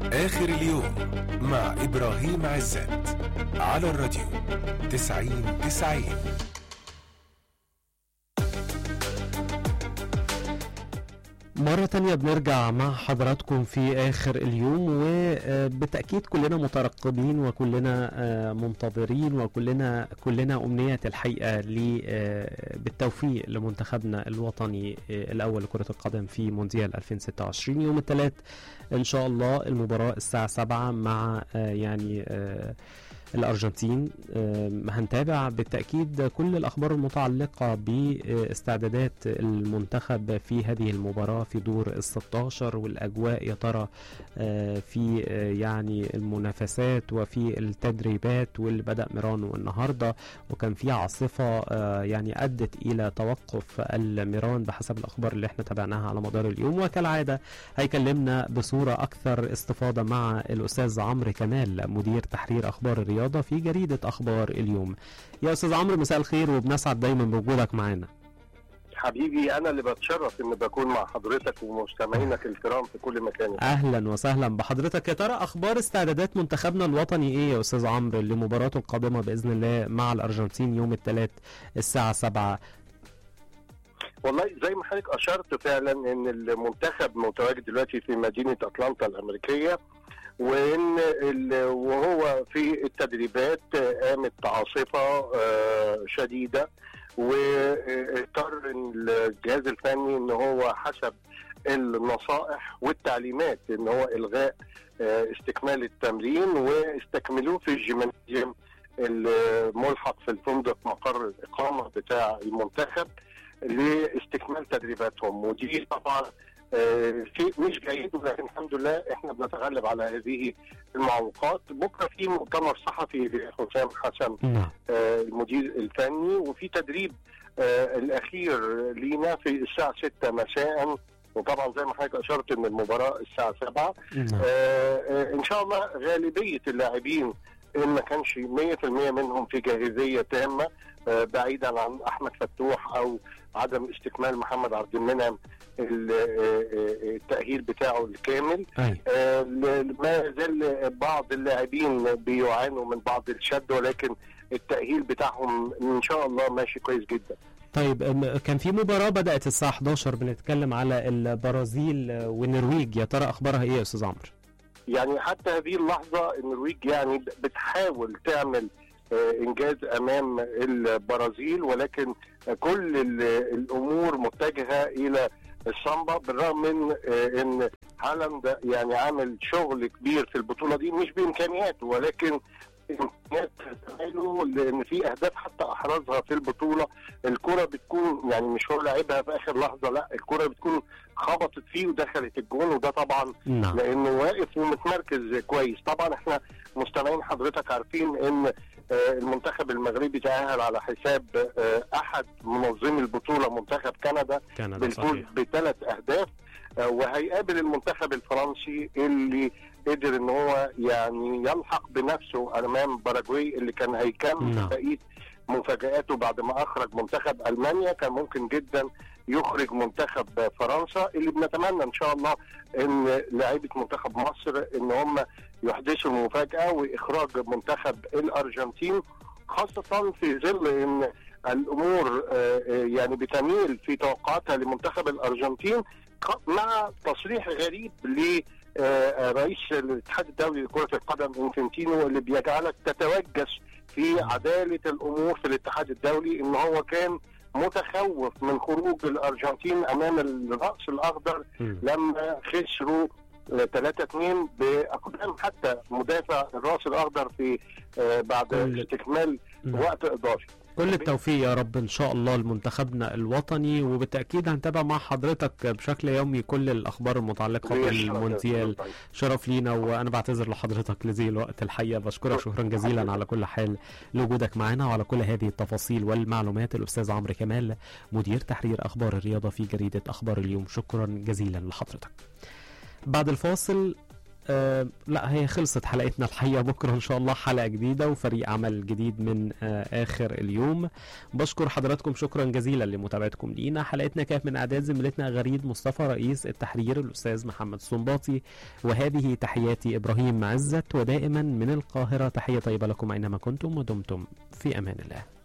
آخر اليوم مع إبراهيم عزت على الراديو تسعين تسعين مرة تانية بنرجع مع حضراتكم في آخر اليوم وبالتأكيد كلنا مترقبين وكلنا آه، منتظرين وكلنا كلنا أمنية الحقيقة ل- آه، بالتوفيق لمنتخبنا الوطني آه، الأول لكرة القدم في مونديال 2026 يوم الثلاث إن شاء الله المباراة الساعة 7 مع آه، يعني آه، الأرجنتين آم، هنتابع بالتأكيد كل الأخبار المتعلقة باستعدادات المنتخب في هذه المباراة في دور ال 16 والأجواء يا ترى آه، في آه، يعني المنافسات وفي التدريبات واللي بدأ ميرانو النهاردة وكان في عاصفة آه، يعني أدت إلى توقف الميران بحسب الأخبار اللي احنا تابعناها على مدار اليوم وكالعادة هيكلمنا بصورة أكثر استفاضة مع الأستاذ عمرو كمال مدير تحرير أخبار الرياضة في جريدة أخبار اليوم يا أستاذ عمرو مساء الخير وبنسعد دايما بوجودك معانا حبيبي انا اللي بتشرف ان بكون مع حضرتك ومستمعينك الكرام في كل مكان أهلا وسهلا بحضرتك يا ترى أخبار استعدادات منتخبنا الوطني إيه يا أستاذ عمرو لمباراته القادمة بإذن الله مع الأرجنتين يوم الثلاث الساعة 7 والله زي ما حضرتك اشرت فعلا ان المنتخب متواجد دلوقتي في مدينه اتلانتا الامريكيه وان ال- وهو في التدريبات قامت عاصفه آه، شديده واضطر الجهاز الفني ان هو حسب النصائح والتعليمات ان هو الغاء آه، استكمال التمرين واستكملوه في الجيمنازيوم الملحق في الفندق مقر الاقامه بتاع المنتخب لاستكمال تدريباتهم ودي طبعا آه، شيء مش جيد ولكن الحمد لله احنا بنتغلب على هذه المعوقات بكره في مؤتمر صحفي لحسام حسن نعم آه، المدير الفني وفي تدريب آه، الاخير لينا في الساعه 6 مساء وطبعا زي ما حضرتك اشرت ان المباراه الساعه 7 نعم آه، آه، ان شاء الله غالبيه اللاعبين ان ما كانش 100% منهم في جاهزيه تامه آه، بعيدا عن احمد فتوح او عدم استكمال محمد عبد المنعم ال- آه، آه، التاهيل بتاعه الكامل أي آه، ل- ما زال بعض اللاعبين بيعانوا من بعض الشد ولكن التاهيل بتاعهم ان شاء الله ماشي كويس جدا طيب أم، كان في مباراة بدأت الساعة 11 بنتكلم على البرازيل آه، والنرويج يا ترى أخبارها إيه يا أستاذ عمرو؟ يعني حتى هذه اللحظة النرويج يعني بتحاول تعمل آه، إنجاز أمام البرازيل ولكن آه، كل ال- الأمور متجهة إلى الصنبا بالرغم من آه، ان هالاند يعني عامل شغل كبير في البطوله دي مش بامكانياته ولكن امكانيات زمايله لان في اهداف حتى احرزها في البطوله الكره بتكون يعني مش هو لعبها في اخر لحظه لا الكره بتكون خبطت فيه ودخلت الجون وده طبعا نعم لانه واقف ومتمركز كويس طبعا احنا مستمعين حضرتك عارفين ان آه، المنتخب المغربي تأهل على حساب آه، احد منظمي البطوله منتخب كندا كان ده بالفوز صحيح بثلاث اهداف آه، وهيقابل المنتخب الفرنسي اللي قدر ان هو يعني يلحق بنفسه امام باراجواي اللي كان هيكمل نعم. بقيه مفاجاته بعد ما اخرج منتخب المانيا كان ممكن جدا يخرج منتخب فرنسا اللي بنتمنى ان شاء الله ان لاعيبه منتخب مصر ان هم يحدثوا المفاجاه واخراج منتخب الارجنتين خاصه في ظل ان الامور آه، آه، يعني بتميل في توقعاتها لمنتخب الارجنتين ق- مع تصريح غريب ل آه، رئيس الاتحاد الدولي لكرة القدم انفنتينو اللي بيجعلك تتوجس في عدالة الأمور في الاتحاد الدولي إن هو كان متخوف من خروج الأرجنتين أمام الرأس الأخضر مم. لما خسروا 3 2 باقدام حتى مدافع الراس الاخضر في آه، بعد كل- استكمال نعم. وقت اضافي كل التوفيق يا رب ان شاء الله لمنتخبنا الوطني وبالتاكيد هنتابع مع حضرتك بشكل يومي كل الاخبار المتعلقه بالمونديال شرف لينا وانا بعتذر لحضرتك لذي الوقت الحقيقه بشكرك شكرا جزيلا على كل حال لوجودك معنا وعلى كل هذه التفاصيل والمعلومات الاستاذ عمرو كمال مدير تحرير اخبار الرياضه في جريده اخبار اليوم شكرا جزيلا لحضرتك بعد الفاصل آه لا هي خلصت حلقتنا الحقيقه بكره ان شاء الله حلقه جديده وفريق عمل جديد من آه اخر اليوم بشكر حضراتكم شكرا جزيلا لمتابعتكم لينا حلقتنا كانت من اعداد زميلتنا غريب مصطفى رئيس التحرير الاستاذ محمد الصنباطي وهذه تحياتي ابراهيم عزت ودائما من القاهره تحيه طيبه لكم اينما كنتم ودمتم في امان الله